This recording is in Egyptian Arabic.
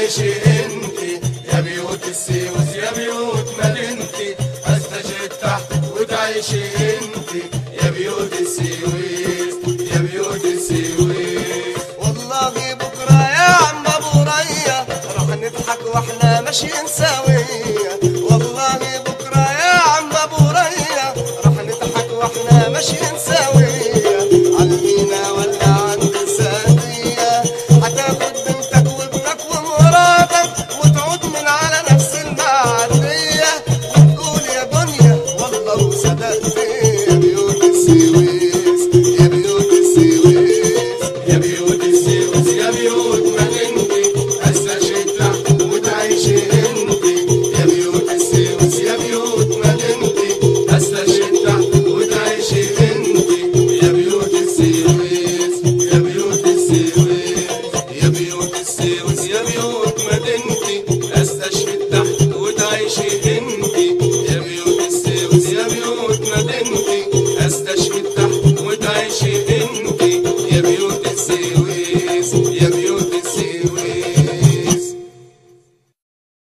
وتعيشي انت يا بيوت السويس يا بيوت مدينتي استشهد تحتك وتعيشي انت يا بيوت السويس يا بيوت السويس والله بكرة يا عم ابو ريا راح نضحك واحنا ماشيين سوية والله بكرة يا عم ابو ريا راح نضحك واحنا ماشيين سوية عالمينا ولا عند سادية هتاخد بنتك وابنك ومراتك وتعود من على نفس المعدية وتقول يا دنيا والله وصدقت يا بيوت السويس يا بيوت السويس يا بيوت السويس